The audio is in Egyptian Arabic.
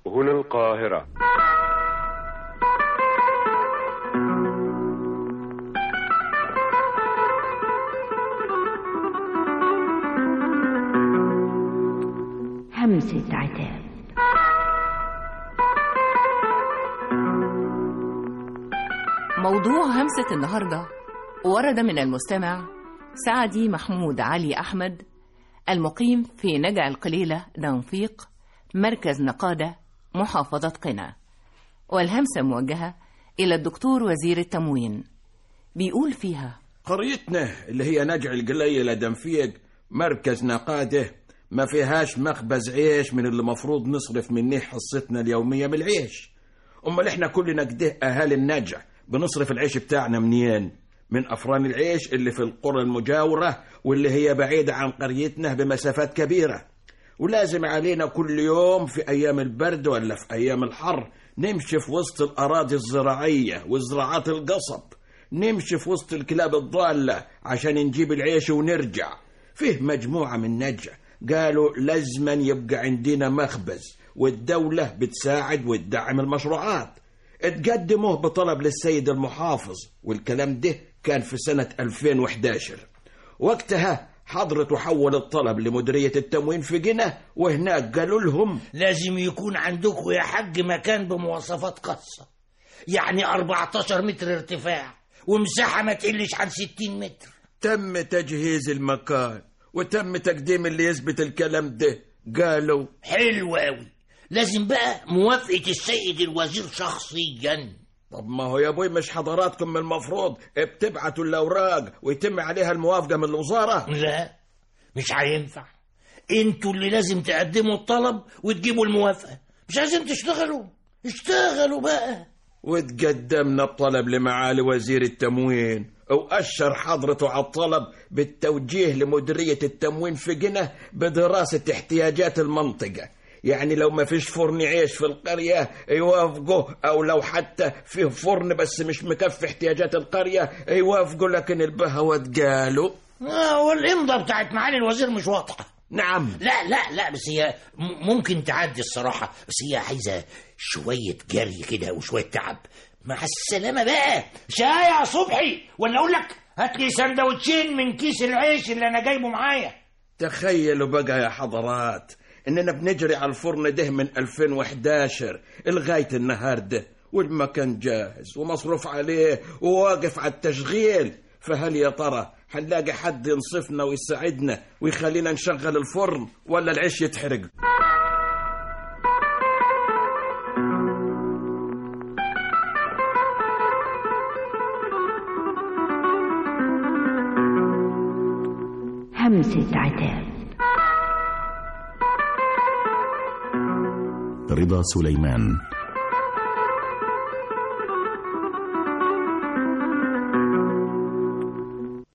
هنا القاهرة همسة عتاب موضوع همسة النهاردة ورد من المستمع سعدي محمود علي أحمد المقيم في نجع القليلة دنفيق مركز نقادة محافظة قنا والهمسة موجهة إلى الدكتور وزير التموين بيقول فيها قريتنا اللي هي نجع القليلة دنفيق مركز نقاده ما فيهاش مخبز عيش من اللي مفروض نصرف منه حصتنا اليومية من العيش أمال إحنا كلنا كده أهالي النجع بنصرف العيش بتاعنا منين من أفران العيش اللي في القرى المجاورة واللي هي بعيدة عن قريتنا بمسافات كبيرة ولازم علينا كل يوم في أيام البرد ولا في أيام الحر نمشي في وسط الأراضي الزراعية وزراعات القصب نمشي في وسط الكلاب الضالة عشان نجيب العيش ونرجع فيه مجموعة من نجع قالوا لازما يبقى عندنا مخبز والدولة بتساعد وتدعم المشروعات اتقدموه بطلب للسيد المحافظ والكلام ده كان في سنة 2011 وقتها حضرته حول الطلب لمديرية التموين في جنة وهناك قالوا لهم لازم يكون عندكم يا حاج مكان بمواصفات خاصة يعني 14 متر ارتفاع ومساحة ما تقلش عن 60 متر تم تجهيز المكان وتم تقديم اللي يثبت الكلام ده قالوا حلو قوي لازم بقى موافقة السيد الوزير شخصيا طب ما هو يا ابوي مش حضراتكم المفروض بتبعتوا الاوراق ويتم عليها الموافقه من الوزاره لا مش هينفع انتوا اللي لازم تقدموا الطلب وتجيبوا الموافقة مش عايزين تشتغلوا اشتغلوا بقى وتقدمنا الطلب لمعالي وزير التموين وأشر حضرته على الطلب بالتوجيه لمديرية التموين في جنة بدراسة احتياجات المنطقة يعني لو ما فيش فرن عيش في القرية يوافقوا أو لو حتى فيه فرن بس مش مكفي احتياجات القرية يوافقوا لكن البهوات قالوا آه والإمضة بتاعت معالي الوزير مش واضحة نعم لا لا لا بس هي م- ممكن تعدي الصراحة بس هي عايزة شوية جري كده وشوية تعب مع السلامة بقى شاي يا صبحي ولا أقول لك هات لي سندوتشين من كيس العيش اللي أنا جايبه معايا تخيلوا بقى يا حضرات اننا بنجري على الفرن ده من 2011 لغايه النهار ده والمكان جاهز ومصروف عليه وواقف على التشغيل فهل يا ترى هنلاقي حد ينصفنا ويساعدنا ويخلينا نشغل الفرن ولا العيش يتحرق همسة عتاب رضا سليمان